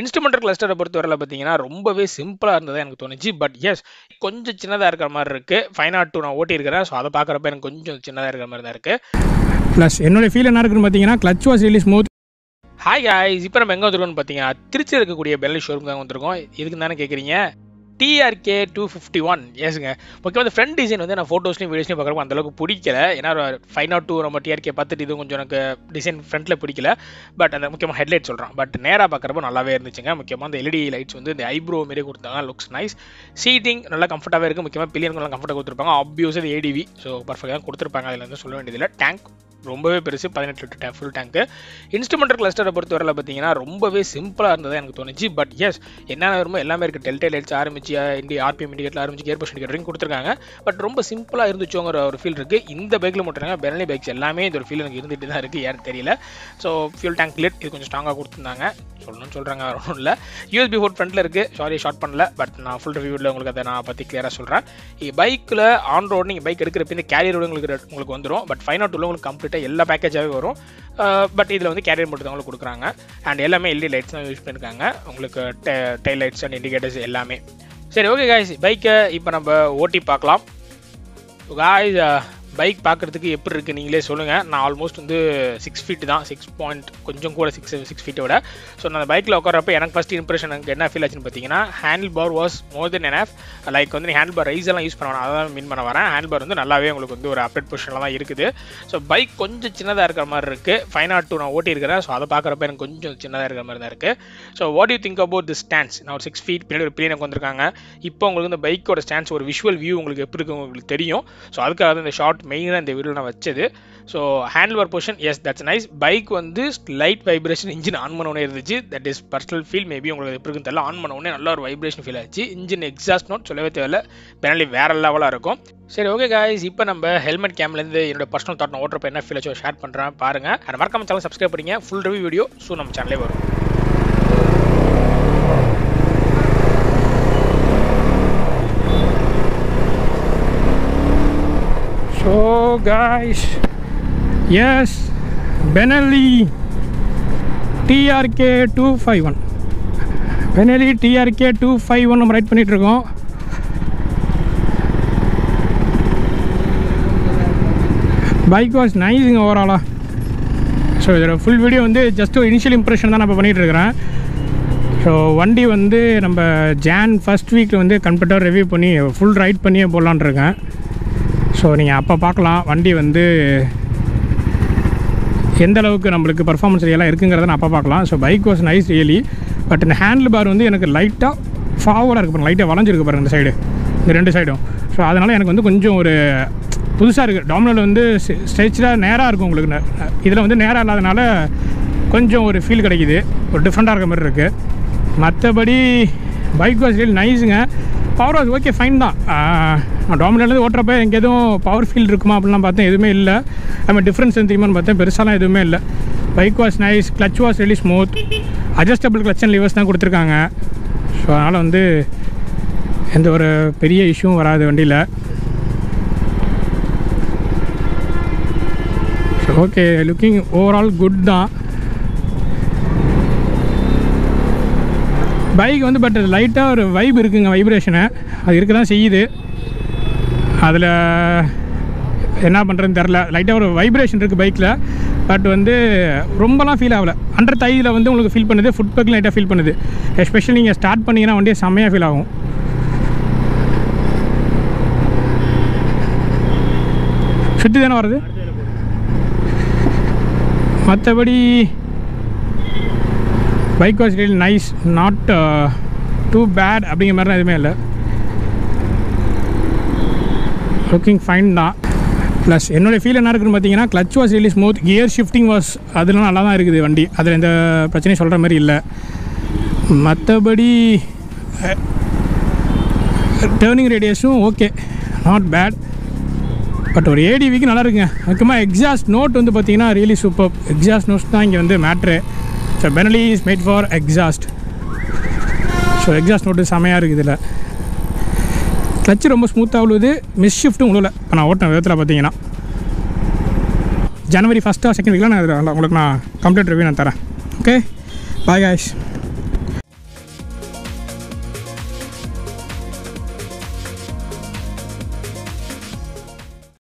instrumental கிளஸ்டரை பொறுத்தவரையில் பார்த்தீங்கன்னா ரொம்பவே சிம்பிளாக இருந்தது எனக்கு தோணுச்சு பட் எஸ் கொஞ்சம் சின்னதாக இருக்கிற மாதிரி இருக்குது ஃபைவ் நாட் டூ நான் ஓட்டியிருக்கிறேன் ஸோ அதை பார்க்குறப்ப எனக்கு கொஞ்சம் சின்னதாக இருக்கிற மாதிரி தான் இருக்குது ப்ளஸ் என்னோட ஃபீல் என்ன இருக்குன்னு பார்த்தீங்கன்னா clutch was release smooth hi guys இப்போ நம்ம எங்கே வந்திருக்கோம்னு பார்த்தீங்கன்னா திருச்சியில் இருக்கக்கூடிய பெல்லி ஷோரூம் தான் வந்திருக்கோம் எதுக்கு தானே கேட்குறீங்க டிஆர்கே டூ ஃபிஃப்டி ஒன் ஏசுங்க முக்கியமாக இந்த ஃப்ரண்ட் டிசைன் வந்து நான் ஃபோட்டோஸ்லையும் வீடியோஸ்லையும் பார்க்குறப்ப அந்தளவுக்கு பிடிக்கல ஏன்னா ஃபைவ் நாட் டூ நம்ம டிஆர்கே பார்த்துட்டு இது கொஞ்சம் எனக்கு டிசைன் ஃப்ரண்ட்டில் பிடிக்கல பட் அந்த முக்கியமாக ஹெட்லைட் சொல்கிறேன் பட் நேராக பார்க்குறப்ப நல்லாவே இருந்துச்சுங்க முக்கியமாக அந்த எல்இடி லைட்ஸ் வந்து இந்த ஐப்ரோ மாரி கொடுத்தாங்க லுக்ஸ் நைஸ் சீட்டிங் நல்லா கம்ஃபர்ட்டாகவே இருக்குது முக்கியமாக பில்லியனுக்கு கம்ஃபர்ட்டாக கொடுத்துருப்பாங்க ஆப்வியஸ் அது ஏடிவி ஸோ பர்ஃபெக்டாக கொடுத்துருப்பாங்க அதில் வந்து சொல்ல வேண்டியதில்லை டேங்க் ரொம்பவே பெருசு பதினெட்டு லிட்டர் டேங்க் ஃபுல் டேங்க்கு இன்ஸ்ட்ருமெண்டல் கிளஸ்டரை பொறுத்தவரையில் பார்த்தீங்கன்னா ரொம்பவே சிம்பிளாக இருந்தது எனக்கு தோணுச்சு பட் எஸ் என்னென்ன வருமோ எல்லாமே இருக்குது டெல்டே லைட்ஸ் ஆரம்பிச்சு இண்டி ஆர்பிஎம் இண்டிகேட்டில் ஆரம்பிச்சு கியர் பர்ஸ் இண்டிகேட்டரையும் கொடுத்துருக்காங்க பட் ரொம்ப சிம்பிளாக இருந்துச்சோங்கிற ஒரு ஃபீல் இருக்குது இந்த பைக்கில் மட்டும் பெரலி பைக்ஸ் எல்லாமே இந்த ஒரு ஃபீல் எனக்கு இருந்துகிட்டு தான் இருக்குது யாரும் தெரியல ஸோ ஃபியூல் டேங்க் லிட் இது கொஞ்சம் ஸ்ட்ராங்காக கொடுத்துருந்தாங்க சொல்லணும்னு சொல்கிறாங்க வேறு ஒன்றும் இல்லை யூஎஸ்பி ஃபோர் ஃப்ரண்ட்டில் இருக்குது சாரி ஷார்ட் பண்ணல பட் நான் ஃபுல் ரிவ்யூவில் உங்களுக்கு அதை நான் பற்றி கிளியராக சொல்கிறேன் பைக்கில் ஆன் ரோடு நீங்கள் பைக் எடுக்கிறப்ப இந்த கேரியர் ரோடு உங்களுக்கு உங்களுக்கு வந்துடும் பட் ஃபைவ் நாட் உங்களுக்கு கம்ப்ளீட்டாக எல்லா பேக்கேஜாகவே வரும் பட் இதில் வந்து கேரியர் மட்டும் தான் உங்களுக்கு கொடுக்குறாங்க அண்ட் எல்லாமே எல்இடி லைட்ஸ் தான் யூஸ் பண்ணியிருக்காங்க உங்களுக்கு டெயில் லைட்ஸ் அண்ட் இண்டிகேட்டர்ஸ் எல்லாமே சரி ஓகே காய்ஸ் பைக்கை இப்போ நம்ம ஓட்டி பார்க்கலாம் காய்ஸ் பைக் பார்க்குறதுக்கு எப்படி இருக்குது நீங்களே சொல்லுங்கள் நான் ஆல்மோஸ்ட் வந்து சிக்ஸ் ஃபீட் தான் சிக்ஸ் பாயிண்ட் கொஞ்சம் கூட சிக்ஸ் சிக்ஸ் ஃபீட்டை விட ஸோ நான் அந்த பைக்கில் உட்காரப்ப எனக்கு ஃபஸ்ட் இம்ப்ரெஷன் எனக்கு என்ன ஃபீல் ஆச்சுன்னு பார்த்தீங்கன்னா handle bar was more then என்எஃப் லைக் வந்து நீ ஹேண்டில் பார் ரைஸ் எல்லாம் யூஸ் பண்ண வேணாம் அதான் மீன் பண்ண வரேன் ஹேண்டில் பார் வந்து நல்லாவே உங்களுக்கு வந்து ஒரு அப்டேட் பொசிஷனில் தான் இருக்குது ஸோ பைக் கொஞ்சம் சின்னதாக இருக்கிற மாதிரி இருக்குது ஃபைவ் நாட் டூ நான் ஓட்டியிருக்கிறேன் ஸோ அதை பார்க்குறப்ப எனக்கு கொஞ்சம் சின்னதாக இருக்கிற மாதிரி தான் இருக்குது so what you think about the stands நான் ஒரு சிக்ஸ் ஃபீட் பின்னாடி ஒரு பிளேனுக்கு வந்திருக்காங்க இப்போ உங்களுக்கு இந்த பைக்கோட ஸ்டாண்ட்ஸ் ஒரு விஷுவல் வியூ உங்களுக்கு எப்படி இருக்கு உங்களுக்கு தெரியும் ஸோ அதுக்காக தான் இந்த ஷார்ட் மெயினாக இந்த வீடியோ நான் வச்சது so handle bar position yes that's nice bike வந்து லைட் வைப்ரேஷன் இன்ஜின் ஆன் பண்ண உடனே இருந்துச்சு that is personal feel maybe உங்களுக்கு எப்படி இருக்குன்னு தெரியல ஆன் பண்ண உடனே நல்ல ஒரு வைப்ரேஷன் ஃபீல் ஆச்சு இன்ஜின் எக்ஸாஸ்ட் நோட் சொல்லவே தேவையில்ல பெனாலி வேற லெவலாக இருக்கும் சரி ஓகே காய்ஸ் இப்போ நம்ம ஹெல்மெட் கேம்லேருந்து என்னோட பர்சனல் தாட் நான் ஓட்டுறப்ப என்ன ஃபீல் ஆச்சோ ஷேர் பண்ணுறேன் பாருங்கள் அந்த மறக்காம சேனல் சப்ஸ்கிரைப் பண்ணிங்க ஃபுல் ரிவ்யூ வீடியோ ஸோ நம்ம சேனலே வரும் so guys yes Benelli TRK two five one Benelli TRK two five one நம்ம ரைட் பண்ணிகிட்ருக்கோம் பைக் வாஸ் நைஸுங்க ஓவராலாக ஸோ இதோட ஃபுல் வீடியோ வந்து ஜஸ்ட் ஒரு இனிஷியல் இம்ப்ரெஷன் தான் நான் இப்போ பண்ணிகிட்ருக்கிறேன் ஸோ வண்டி வந்து நம்ம ஜான் ஃபஸ்ட் வீக்கில் வந்து கம்ப்யூட்டர் ரிவ்யூ பண்ணி ஃபுல் ரைட் பண்ணியே போடலான் இருக்கேன் ஸோ நீங்கள் அப்போ பார்க்கலாம் வண்டி வந்து எந்த அளவுக்கு நம்மளுக்கு பர்ஃபார்மன்ஸ் எல்லாம் இருக்குங்கிறத நான் அப்போ பார்க்கலாம் so bike was nice really but இந்த ஹேண்டில் பார் வந்து எனக்கு லைட்டாக ஃபார்வர்டாக இருக்கு பாருங்க லைட்டாக வளைஞ்சிருக்கு பாருங்க இந்த சைடு இந்த ரெண்டு சைடும் ஸோ அதனால் எனக்கு வந்து கொஞ்சம் ஒரு புதுசாக இருக்குது டாமினோவில் வந்து ஸ்ட்ரெச்சாக நேராக இருக்கும் உங்களுக்கு இதில் வந்து நேராக இல்லாதனால கொஞ்சம் ஒரு ஃபீல் கிடைக்குது ஒரு டிஃப்ரெண்ட்டாக இருக்க மாதிரி இருக்குது மற்றபடி பைக் வாஸ் ரியல் நைஸுங்க பவர் வாஸ் ஓகே ஃபைன் தான் நான் டாமினேட்லேருந்து ஓட்டுறப்ப எனக்கு எதுவும் பவர் ஃபீல் இருக்குமா அப்படிலாம் பார்த்தேன் எதுவுமே இல்லை நம்ம டிஃப்ரென்ஸ் தெரியுமான்னு பார்த்தேன் பெருசாலாம் எதுவுமே இல்லை bike was nice clutch was really smooth adjustable clutch and levers தான் கொடுத்துருக்காங்க ஸோ அதனால் வந்து எந்த ஒரு பெரிய இஷ்யூவும் வராது வண்டியில் so okay looking overall good தான் பைக் வந்து பட் லைட்டாக ஒரு வைப் இருக்குங்க வைப்ரேஷனு அது இருக்க தான் செய்யுது அதில் என்ன பண்ணுறதுன்னு தெரில லைட்டாக ஒரு வைப்ரேஷன் இருக்குது பைக்கில் பட் வந்து ரொம்பலாம் ஃபீல் ஆகலை அண்டர் தையில் வந்து உங்களுக்கு ஃபீல் பண்ணுது ஃபுட் பேக்கில் லைட்டாக ஃபீல் பண்ணுது எஸ்பெஷலி நீங்கள் ஸ்டார்ட் பண்ணிங்கன்னா வண்டியை செம்மையாக ஃபீல் ஆகும் சுற்றி தானே வருது மற்றபடி bike was real nice not too bad அப்படிங்கிற மாதிரிலாம் எதுவுமே இல்லை லுக்கிங் ஃபைன் தான் ப்ளஸ் என்னுடைய ஃபீல் என்ன இருக்குன்னு பார்த்தீங்கன்னா clutch was really smooth gear shifting was அதெல்லாம் நல்லா தான் இருக்குது வண்டி அதில் எந்த பிரச்சனையும் சொல்கிற மாதிரி இல்லை மற்றபடி டேர்னிங் ரேடியஸும் ஓகே நாட் பேட் பட் ஒரு ஏடிவிக்கு நல்லா இருக்குங்க முக்கியமாக எக்ஸாஸ்ட் நோட் வந்து பார்த்தீங்கன்னா ரியலி சூப்பர் எக்ஸாஸ்ட் நோட்ஸ் தான் இங்கே வந்து மேட்ரு so Benelli is made for exhaust so exhaust note செமையாக இருக்குது இதில் கிளச்சு ரொம்ப ஸ்மூத்தாக உழுவுது மிஸ் ஷிஃப்ட்டும் உழுவல இப்போ நான் ஓட்டின விதத்தில் பார்த்தீங்கன்னா ஜனவரி ஃபஸ்ட்டாக செகண்ட் வீக்கில் நான் இதில் உங்களுக்கு நான் கம்ப்ளீட் ரிவ்யூ நான் தரேன் ஓகே பாய் காய்ஸ்